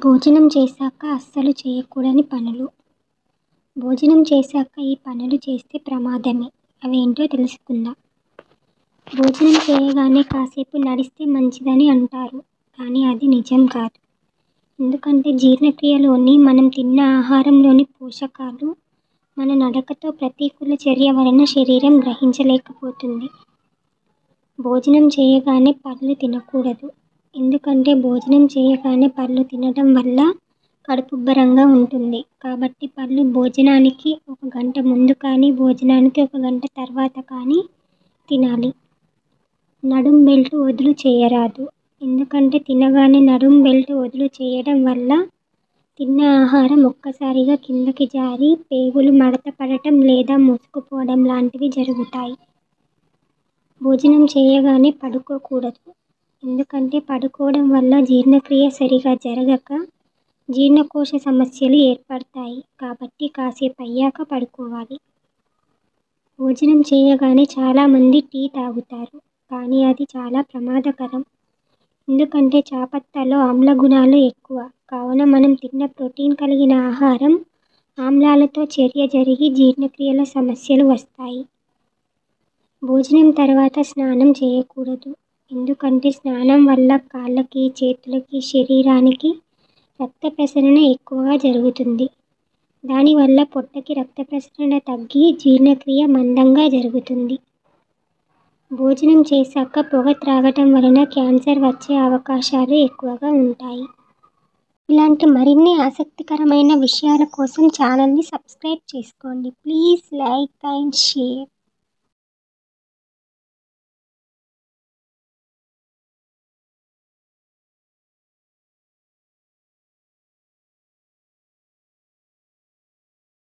భోజనం చేశాక అస్సలు చేయకూడని పనులు భోజనం చేశాక ఈ పనులు చేస్తే ప్రమాదమే అవేంటో తెలుసుకుందాం భోజనం చేయగానే కాసేపు నడిస్తే మంచిదని అంటారు కానీ అది నిజం కాదు ఎందుకంటే జీర్ణక్రియలోని మనం తిన్న ఆహారంలోని పోషకాలు మన నడకతో ప్రతికూల చర్య వలన శరీరం గ్రహించలేకపోతుంది భోజనం చేయగానే పళ్ళు తినకూడదు ఎందుకంటే భోజనం చేయగానే పళ్ళు తినడం వల్ల కడుపుబ్బరంగా ఉంటుంది కాబట్టి పళ్ళు భోజనానికి ఒక గంట ముందు కానీ భోజనానికి ఒక గంట తర్వాత కానీ తినాలి నడుం బెల్ట్ వదులు చేయరాదు ఎందుకంటే తినగానే నడుం బెల్ట్ వదులు చేయడం వల్ల తిన్న ఆహారం ఒక్కసారిగా కిందకి జారి పేగులు మడత పడటం లేదా మూసుకుపోవడం లాంటివి జరుగుతాయి భోజనం చేయగానే పడుకోకూడదు ఎందుకంటే పడుకోవడం వల్ల జీర్ణక్రియ సరిగా జరగక జీర్ణకోశ సమస్యలు ఏర్పడతాయి కాబట్టి కాసేపు అయ్యాక పడుకోవాలి భోజనం చేయగానే చాలామంది టీ తాగుతారు కానీ అది చాలా ప్రమాదకరం ఎందుకంటే చాపత్తాలో ఆమ్ల గుణాలు ఎక్కువ కావున మనం తిన్న ప్రోటీన్ కలిగిన ఆహారం ఆమ్లాలతో చర్య జరిగి జీర్ణక్రియల సమస్యలు వస్తాయి భోజనం తర్వాత స్నానం చేయకూడదు ఎందుకంటే స్నానం వల్ల కాళ్ళకి చేతులకి శరీరానికి రక్త ప్రసరణ ఎక్కువగా జరుగుతుంది దానివల్ల పొట్టకి రక్త ప్రసరణ తగ్గి జీర్ణక్రియ మందంగా జరుగుతుంది భోజనం చేశాక పొగ త్రాగటం వలన క్యాన్సర్ వచ్చే అవకాశాలు ఎక్కువగా ఉంటాయి ఇలాంటి మరిన్ని ఆసక్తికరమైన విషయాల కోసం ఛానల్ని సబ్స్క్రైబ్ చేసుకోండి ప్లీజ్ లైక్ అండ్ షేర్